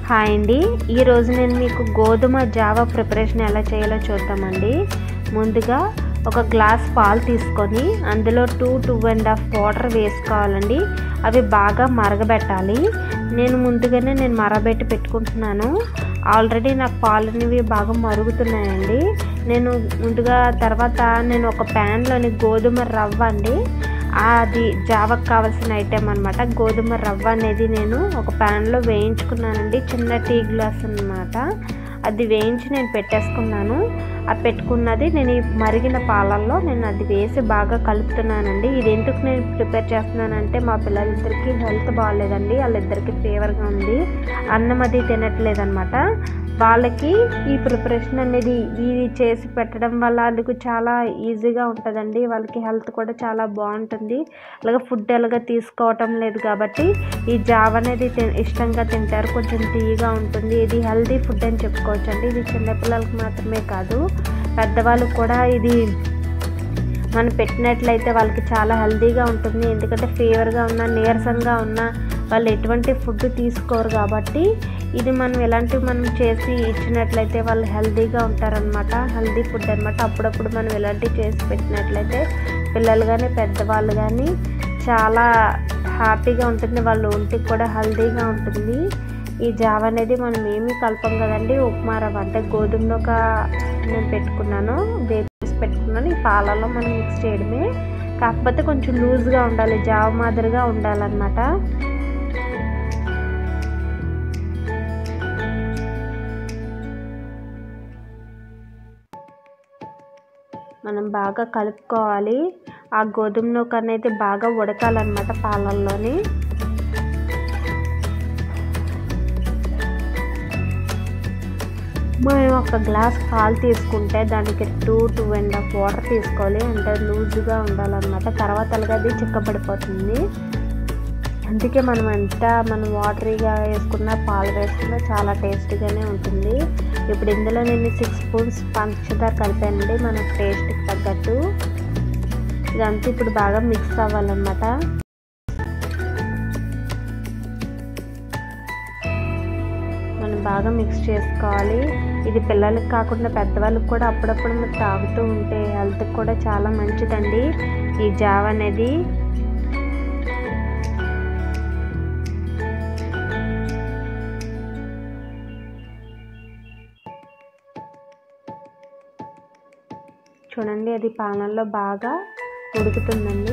hi అండి ఈరోజు నేను మీకు గోధుమ జావా ప్రిపరేషన్ ఎలా చేయాలో చూద్దామండి ముందుగా ఒక గ్లాస్ పాలు తీసుకొని అందులో two two and half water వేసుకోవాలండి అవి బాగా మరగబెట్టాలి నేను ముందుగానే నేను మరగబెట్టి పెట్టుకుంటున్నాను ఆల్రెడీ నాకు పాలు అనేవి బాగా మరుగుతున్నాయండి నేను ముందుగా తర్వాత నేను ఒక ప్యాన్లోని గోధుమ రవ్వ అండి అది జావకు కావాల్సిన ఐటెం అనమాట గోధుమ రవ్వ అనేది నేను ఒక ప్యాన్లో వేయించుకున్నానండి చిన్న టీ గ్లాస్ అనమాట అది వేయించి నేను పెట్టేసుకున్నాను ఆ పెట్టుకున్నది నేను ఈ మరిగిన పాలల్లో నేను అది వేసి బాగా కలుపుతున్నానండి ఇది ఎందుకు నేను ప్రిపేర్ చేస్తున్నానంటే మా పిల్లలిద్దరికి హెల్త్ బాగాలేదండి వాళ్ళిద్దరికి ఫీవర్గా ఉంది అన్నం అది తినట్లేదన్నమాట వాళ్ళకి ఈ ప్రిపరేషన్ అనేది ఇది చేసి పెట్టడం వల్ల వాళ్ళకి చాలా ఈజీగా ఉంటుందండి వాళ్ళకి హెల్త్ కూడా చాలా బాగుంటుంది అలాగే ఫుడ్ ఎలాగా తీసుకోవటం లేదు కాబట్టి ఈ జావ అనేది ఇష్టంగా తింటారు కొంచెం తీయగా ఉంటుంది ఇది హెల్తీ ఫుడ్ అని చెప్పుకోవచ్చు అండి ఇది చిన్నపిల్లలకి మాత్రమే కాదు పెద్దవాళ్ళకి కూడా ఇది మనం పెట్టినట్లయితే వాళ్ళకి చాలా హెల్తీగా ఉంటుంది ఎందుకంటే ఫీవర్గా ఉన్నా నీరసంగా ఉన్నా వాళ్ళు ఎటువంటి ఫుడ్ తీసుకోరు కాబట్టి ఇది మనం ఎలాంటివి మనం చేసి ఇచ్చినట్లయితే వాళ్ళు హెల్తీగా ఉంటారనమాట హెల్తీ ఫుడ్ అనమాట అప్పుడప్పుడు మనం ఇలాంటివి చేసి పెట్టినట్లయితే పిల్లలు కానీ పెద్దవాళ్ళు కానీ చాలా హ్యాపీగా ఉంటుంది వాళ్ళ ఒంటికి కూడా హెల్తీగా ఉంటుంది ఈ జావ అనేది మనం ఏమీ కలపం కదండి ఉప్మా రవ్వ అంటే గోధుమ ఒక నేను పెట్టుకున్నాను వేపేసి పెట్టుకున్నాను ఈ పాలలో మనం మిక్స్ చేయడమే కాకపోతే కొంచెం లూజ్గా ఉండాలి జావ మాదిరిగా ఉండాలన్నమాట మనం బాగా కలుపుకోవాలి ఆ గోధుమ నూక అనేది బాగా ఉడకాలన్నమాట పాలల్లోని మనం ఒక గ్లాస్ పాలు తీసుకుంటే దానికి two two and half water తీసుకోవాలి అంటే లూజ్గా ఉండాలన్నమాట తర్వాత అలాగే అది చిక్కబడిపోతుంది అందుకే మనం ఎంత మనం వాటరీగా వేసుకున్న పాలు వేసుకున్నా చాలా టేస్టీగానే ఉంటుంది ఇప్పుడు ఇందులో నేను సిక్స్ స్పూన్స్ పంచదార కలిపానండి మన టేస్ట్కి తగ్గట్టు ఇదంతా ఇప్పుడు బాగా మిక్స్ అవ్వాలన్నమాట మనం బాగా మిక్స్ చేసుకోవాలి ఇది పిల్లలకి కాకుండా పెద్దవాళ్ళకి కూడా అప్పుడప్పుడు మనం తాగుతూ ఉంటే హెల్త్కి కూడా చాలా మంచిదండి ఈ జావ అనేది చూడండి అది పాలల్లో బాగా ఉడుకుతుందండి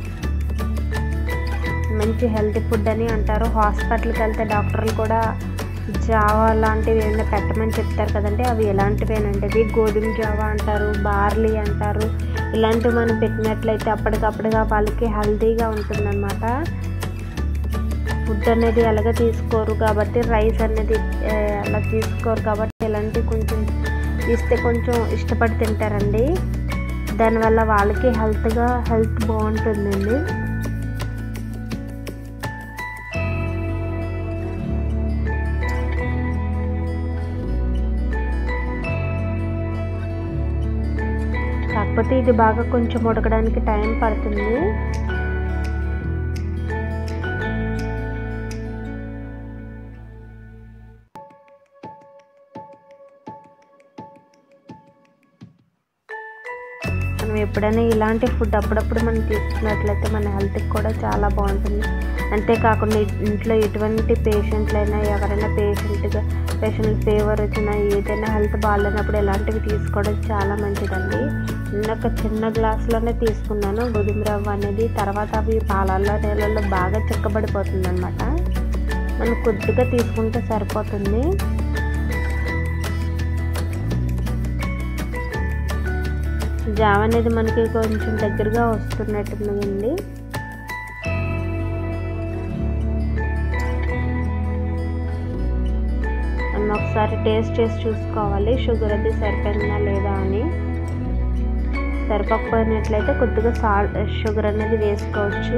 మంచి హెల్తీ ఫుడ్ అని అంటారు హాస్పిటల్కి వెళ్తే డాక్టర్లు కూడా జావా లాంటివి ఏమైనా పెట్టమని చెప్తారు కదండి అవి ఎలాంటివేనండి అవి గోధుమ జావా అంటారు బార్లీ అంటారు ఇలాంటివి మనం పెట్టినట్లయితే అప్పటికప్పుడుగా వాళ్ళకి హెల్తీగా ఉంటుందన్నమాట ఫుడ్ అనేది ఎలాగ తీసుకోరు కాబట్టి రైస్ అనేది అలా తీసుకోరు కాబట్టి ఇలాంటివి కొంచెం ఇస్తే కొంచెం ఇష్టపడి తింటారండి దానివల్ల వాళ్ళకి హెల్త్గా హెల్త్ బాగుంటుందండి కాకపోతే ఇది బాగా కొంచెం ఉడకడానికి టైం పడుతుంది మనం ఎప్పుడైనా ఇలాంటి ఫుడ్ అప్పుడప్పుడు మనం తీసుకున్నట్లయితే మన హెల్త్కి కూడా చాలా బాగుంటుంది అంతేకాకుండా ఇంట్లో ఎటువంటి పేషెంట్లైనా ఎవరైనా పేషెంట్గా పేషెంట్ ఫీవర్ వచ్చినా ఏదైనా హెల్త్ బాగాలేనప్పుడు ఇలాంటివి తీసుకోవడం చాలా మంచిదండి నేను ఒక చిన్న గ్లాసులోనే తీసుకున్నాను గోధుమ రవ్వ అనేది తర్వాత అవి పాలల్లో నీళ్ళల్లో బాగా చిక్కబడిపోతుంది అనమాట మనం కొద్దిగా తీసుకుంటే సరిపోతుంది జావ అనేది మనకి కొంచెం దగ్గరగా వస్తున్నట్టుందండి మనం ఒకసారి టేస్ట్ చేసి చూసుకోవాలి షుగర్ అది సరిపోయిందా లేదా అని సరిపోకపోయినట్లయితే కొద్దిగా సాల్ట్ షుగర్ అనేది వేసుకోవచ్చు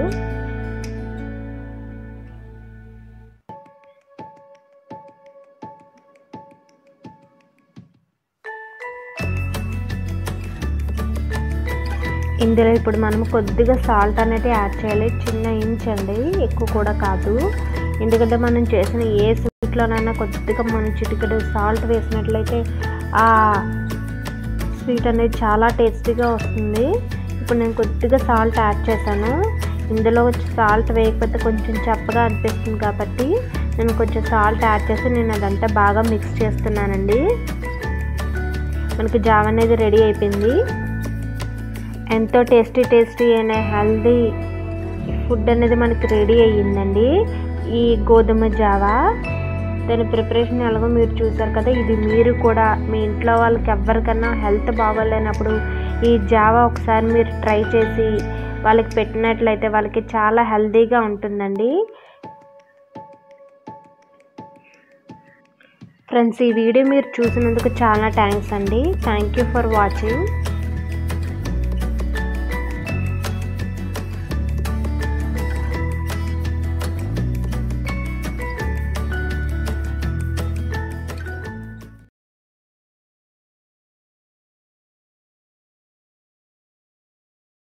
ఇందులో ఇప్పుడు మనం కొద్దిగా సాల్ట్ అనేది యాడ్ చేయాలి చిన్న ఇంచ్ అండి ఎక్కువ కూడా కాదు ఎందుకంటే మనం చేసిన ఏ స్వీట్ స్వీట్లోనైనా కొద్దిగా మనం చిటికెడు సాల్ట్ వేసినట్లయితే ఆ స్వీట్ అనేది చాలా టేస్టీగా వస్తుంది ఇప్పుడు నేను కొద్దిగా సాల్ట్ యాడ్ చేశాను ఇందులో సాల్ట్ వేయకపోతే కొంచెం చప్పగా అనిపిస్తుంది కాబట్టి నేను కొంచెం సాల్ట్ యాడ్ చేసి నేను అదంతా బాగా మిక్స్ చేస్తున్నానండి మనకి జావ అనేది రెడీ అయిపోయింది ఎంతో టేస్టీ టేస్టీ అయిన హెల్దీ ఫుడ్ అనేది మనకి రెడీ అయ్యిందండి ఈ గోధుమ జావా దాని ప్రిపరేషన్ ఎలాగో మీరు చూసారు కదా ఇది మీరు కూడా మీ ఇంట్లో వాళ్ళకి ఎవరికన్నా హెల్త్ బాగోలేనప్పుడు ఈ జావా ఒకసారి మీరు ట్రై చేసి వాళ్ళకి పెట్టినట్లయితే వాళ్ళకి చాలా హెల్తీగా ఉంటుందండి ఫ్రెండ్స్ ఈ వీడియో మీరు చూసినందుకు చాలా థ్యాంక్స్ అండి థ్యాంక్ యూ ఫర్ వాచింగ్